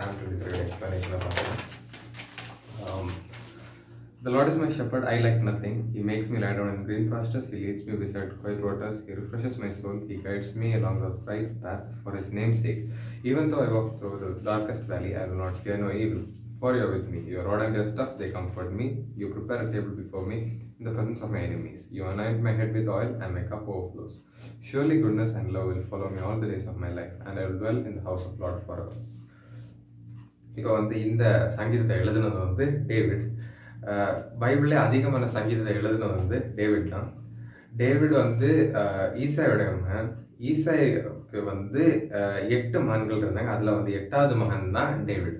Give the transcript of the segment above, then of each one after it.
சாம் twenty three எக்ஸ்பிளனேஷனை பார்க்கலாம் Um, the Lord is my shepherd, I lack nothing. He makes me lie down in green pastures. He leads me beside quiet waters. He refreshes my soul. He guides me along the right path for His name's sake. Even though I walk through the darkest valley, I will not fear no evil. For you are with me. Your rod and your staff, they comfort me. You prepare a table before me in the presence of my enemies. You anoint my head with oil, and my cup overflows. Surely goodness and love will follow me all the days of my life, and I will dwell in the house of Lord forever. இப்போ வந்து இந்த சங்கீதத்தை எழுதுனது வந்து David அஹ் பைபிள்ல அதிகமான சங்கீதத்தை எழுதுனது வந்து டேவிட் தான் டேவிட் வந்து அஹ், ஈசாயோட மகன் ஈசாய்க்கு வந்து அஹ், எட்டு மகன்கள் இருந்தாங்க அதுல வந்து எட்டாவது மகன் தான் டேவிட்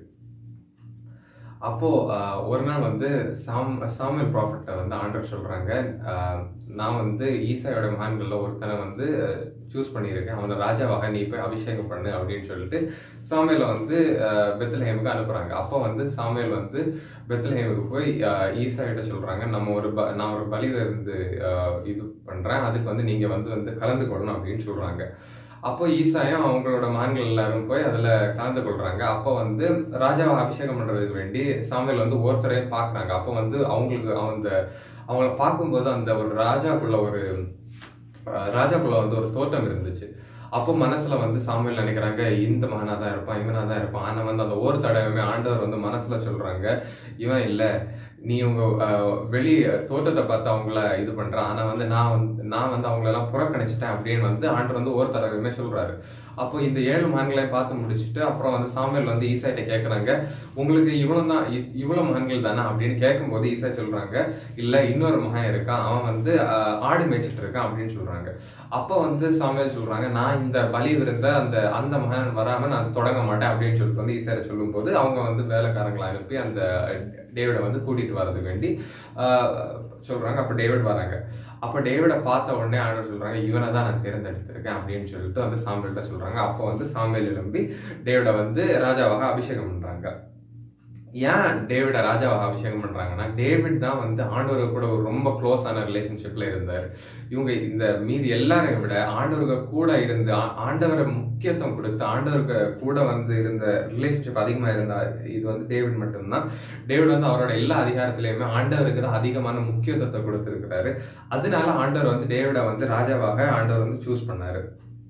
அப்போ அஹ், ஒரு நாள் வந்து சாம் சாமுவேல் ப்ராஃபிட்ட வந்து ஆண்டர் சொல்றாங்க அஹ், நான் வந்து ஈசாயோட மகன்கள்ல ஒருத்தனை வந்து சூஸ் பண்ணியிருக்கேன் அவனை ராஜாவாக நீ போய் அபிஷேகம் பண்ணு அப்படின்னு சொல்லிட்டு சாமுவேலை வந்து அஹ், பெத்லஹேமுக்கு அனுப்புறாங்க அப்போ வந்து சாமுவேல் வந்து பெத்லஹேமுக்கு போய் அஹ், ஈசாயிட்ட சொல்றாங்க நம்ம ஒரு ப- நான் ஒரு பலி வந்து அஹ், இது பண்றேன் அதுக்கு வந்து நீங்க வந்து வந்து கலந்து கொள்ளணும் அப்படின்னு சொல்றாங்க அப்போ ஈசாயும் அவங்களோட மகன்கள் எல்லாரும் போய் அதுல கலந்து கொள்றாங்க அப்போ வந்து ராஜாவை அபிஷேகம் பண்றதுக்கு வேண்டி சாமுவேல் வந்து ஒருத்தரையும் பாக்குறாங்க அப்போ வந்து அவங்களுக்கு அந்த அவங்கள பார்க்கும்போது அந்த ஒரு ராஜாக்குள்ள ஒரு அஹ், ராஜாக்குள்ள வந்து ஒரு தோட்டம் இருந்துச்சு அப்போ மனசுல வந்து சாமுவேல் நினைக்கிறாங்க இந்த மகனா தான் இருப்பான் இவனா தான் இருப்பான் ஆனா வந்து அந்த ஒரு தடவையுமே ஆண்டவர் வந்து மனசுல சொல்றாங்க இவன் இல்ல நீ உங்க அஹ், வெளி தோட்டத்தை பார்த்து அவங்கள இது பண்ற ஆனா வந்து நான் வந்து நான் வந்து அவங்கள எல்லாம் புறக்கணிச்சிட்டேன் அப்படின்னு வந்து ஆண்டவர் வந்து ஒரு தடவையுமே சொல்றாரு அப்போ இந்த ஏழு மகன்களையும் பார்த்து முடிச்சுட்டு அப்புறம் வந்து சாமுவேல் வந்து ஈசாயிட்ட கேட்கறாங்க உங்களுக்கு இவ்வளவு தான் இ- இவ்வளவு மகன்கள் தானே அப்படின்னு கேட்கும்போது ஈசா சொல்றாங்க இல்ல இன்னொரு மகன் இருக்கான் அவன் வந்து அஹ், ஆடு மேய்ச்சிட்டு இருக்கான் அப்படின்னு சொல்றாங்க அப்போ வந்து சாமுவேல் சொல்றாங்க நான் இந்த பலி விருந்த அந்த அந்த மகன் வராம நான் தொடங்க மாட்டேன் அப்படின்னு சொல்லிட்டு வந்து ஈசாரை சொல்லும்போது அவங்க வந்து வேலைக்காரங்களை அனுப்பி அந்த டேவிடை வந்து கூட்டிட்டு வரதுக்கு வேண்டி ஆஹ், சொல்றாங்க அப்ப டேவிட் வராங்க அப்ப டேவிடை பார்த்த உடனே ஆண்டவர் சொல்றாங்க இவனை தான் நான் தேர்ந்தெடுத்திருக்கேன் அப்படின்னு சொல்லிட்டு வந்து சாமுவேல்கிட்ட சொல்றாங்க அப்போ வந்து சாமுவேல் எழும்பி டேவிடை வந்து ராஜாவாக அபிஷேகம் பண்றாங்க ஏன் டேவிட ராஜாவாக அபிஷேகம் பண்றாங்கன்னா டேவிட் தான் வந்து ஆண்டவர் கூட ஒரு ரொம்ப க்ளோஸான ரிலேஷன்ஷிப்ல இருந்தார் இவங்க இந்த மீதி எல்லாரையும் விட ஆண்டவருக்கு கூட இருந்து ஆ- ஆண்டவரை முக்கியத்துவம் கொடுத்து ஆண்டவருக்கு கூட வந்து இருந்த ரிலேஷன்ஷிப் அதிகமா இருந்தா இது வந்து டேவிட் மட்டும்தான் டேவிட் வந்து அவரோட எல்லா அதிகாரத்திலையுமே ஆண்டவருக்கு தான் அதிகமான முக்கியத்துவத்தை கொடுத்திருக்கிறாரு அதனால ஆண்டவர் வந்து டேவிட வந்து ராஜாவாக ஆண்டவர் வந்து சூஸ் பண்ணாரு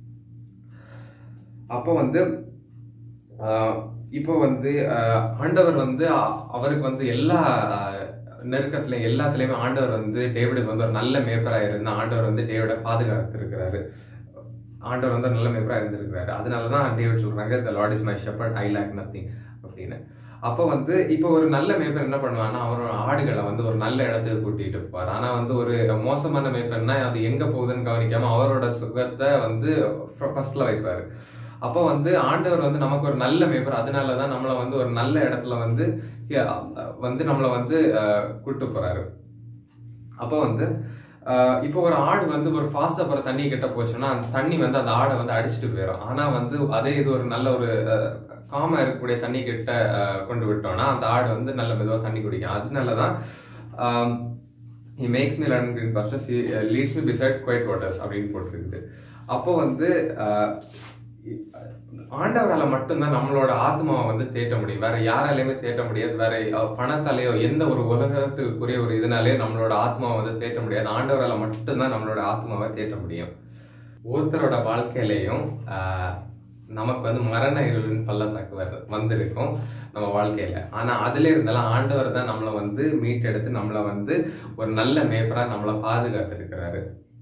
அப்போ வந்து ஆஹ், இப்போ வந்து ஆஹ், ஆண்டவர் வந்து அ- அவருக்கு வந்து எல்லா ஆஹ், நெருக்கத்திலையும் எல்லாத்துலயுமே ஆண்டவர் வந்து டேவிடுக்கு வந்து ஒரு நல்ல மேப்பரா இருந்து ஆண்டவர் வந்து டேவிட பாதுகாத்திருக்கிறாரு ஆண்டவர் வந்து ஒரு நல்ல மேப்பரா இருந்திருக்கிறாரு அதனாலதான் டேவிட் சொல்றாங்க the Lord is my shepherd I lack nothing அப்படின்னு அப்போ வந்து இப்போ ஒரு நல்ல மேய்ப்பன் என்ன பண்ணுவான்னா அவரோட ஆடுகளை வந்து ஒரு நல்ல இடத்துக்கு கூட்டிட்டு போவார் ஆனா வந்து ஒரு மோசமான மேய்ப்பன்னா அது எங்க போகுதுன்னு கவனிக்காம அவரோட சுகத்தை வந்து ஃபர்ஸ்ட்ல வைப்பாரு அப்போ வந்து ஆண்டவர் வந்து நமக்கு ஒரு நல்ல மேய்ப்பர் அதனால தான் நம்மளை வந்து ஒரு நல்ல இடத்துல வந்து அஹ், வந்து நம்மளை வந்து அஹ், கூட்டு போறாரு அப்போ வந்து அஹ், இப்போ ஒரு ஆடு வந்து ஒரு ஃபாஸ்டா போற தண்ணி கிட்ட போச்சுன்னா அந்த தண்ணி வந்து அந்த ஆடை வந்து அடிச்சுட்டு போயிடும் ஆனா வந்து அதே இது ஒரு நல்ல ஒரு காமா இருக்கக்கூடிய தண்ணி கிட்ட அஹ், கொண்டு விட்டோம்னா அந்த ஆடு வந்து நல்ல மெதுவா தண்ணி குடிக்கும் அதனாலதான் he makes me run green pastures leads me beside quiet waters அப்படின்னு போட்டிருக்குது அப்போ வந்து அஹ், ஆண்டவரால மட்டும்தான் நம்மளோட ஆத்மாவை வந்து தேட்ட முடியும் வேற யாராலையுமே தேட்ட முடியாது வேற அஹ், பணத்தாலேயோ எந்த ஒரு உலகத்துக்குரிய ஒரு இதனாலேயோ நம்மளோட ஆத்மாவை வந்து தேட்ட முடியாது ஆண்டவரால மட்டும்தான் நம்மளோட ஆத்மாவை தேட்ட முடியும் ஒருத்தரோட வாழ்க்கையிலையும் ஆஹ், நமக்கு வந்து மரண இருளின் பள்ளத்தாக்கு வர வந்திருக்கும் நம்ம வாழ்க்கையில ஆனா அதுல இருந்தாலும் ஆண்டவர் தான் நம்மளை வந்து மீட்டெடுத்து நம்மளை வந்து ஒரு நல்ல மேப்பரா நம்மளை பாதுகாத்திருக்கிறாரு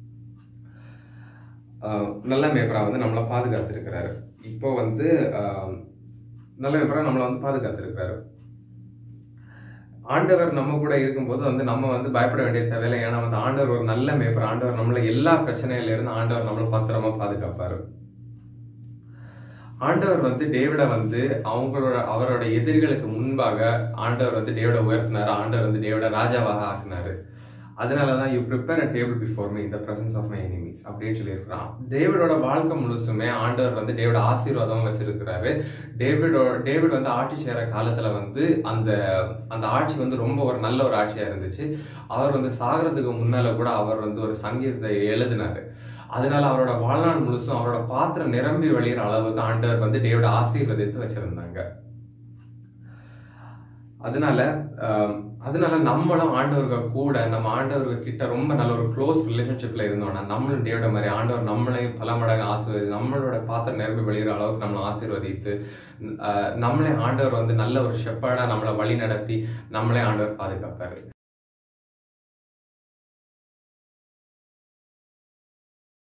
ஆஹ் நல்ல மேப்பரா வந்து நம்மளை பாதுகாத்திருக்கிறாரு இப்போ வந்து ஆஹ் நல்ல மேப்பரா நம்மளை வந்து பாதுகாத்திருக்கிறாரு ஆண்டவர் நம்ம கூட இருக்கும்போது வந்து நம்ம வந்து பயப்பட வேண்டிய தேவையில்லை ஏன்னா வந்து ஆண்டவர் ஒரு நல்ல மேப்பர் ஆண்டவர் நம்மளை எல்லா பிரச்சனையில இருந்து ஆண்டவர் நம்மளை பத்திரமா பாதுகாப்பாரு ஆண்டவர் வந்து டேவிட வந்து அவங்களோட அவரோட எதிரிகளுக்கு முன்பாக ஆண்டவர் வந்து டேவிட உயர்த்தினாரு ஆண்டவர் வந்து டேவிட ராஜாவாக ஆக்கினாரு அதனாலதான் you prepare a table before me in the presence of my enemies அப்படின்னு சொல்லியிருக்கிறான் டேவிடோட வாழ்க்கை முழுசுமே ஆண்டவர் வந்து டேவிட ஆசீர்வாதம் வச்சிருக்கிறாரு டேவிடோ டேவிட் வந்து ஆட்சி செய்யற காலத்துல வந்து அந்த அந்த ஆட்சி வந்து ரொம்ப ஒரு நல்ல ஒரு ஆட்சியா இருந்துச்சு அவர் வந்து சாகிறதுக்கு முன்னால கூட அவர் வந்து ஒரு சங்கீதத்தை எழுதினாரு அதனால அவரோட வாழ்நாள் முழுசும் அவரோட பாத்திரம் நிரம்பி வழியிற அளவுக்கு ஆண்டவர் வந்து டேவிட ஆசீர்வதித்து வச்சிருந்தாங்க அதனால ஆஹ், அதனால நம்மளும் ஆண்டவர்கள் கூட நம்ம ஆண்டவர்கள் கிட்ட ரொம்ப நல்ல ஒரு க்ளோஸ் ரிலேஷன்ஷிப்ல இருந்தோம்னா நம்மளும் டேவிட மாதிரி ஆண்டவர் நம்மளையும் பல மடங்கு ஆசீர்வதி நம்மளோட பாத்திரம் நிரம்பி வெளியிற அளவுக்கு நம்மளை ஆசீர்வதித்து ஆஹ், நம்மளே ஆண்டவர் வந்து நல்ல ஒரு ஷெப்பர்டா நம்மளை வழி நடத்தி நம்மளே ஆண்டவர் பாதுகாப்பாரு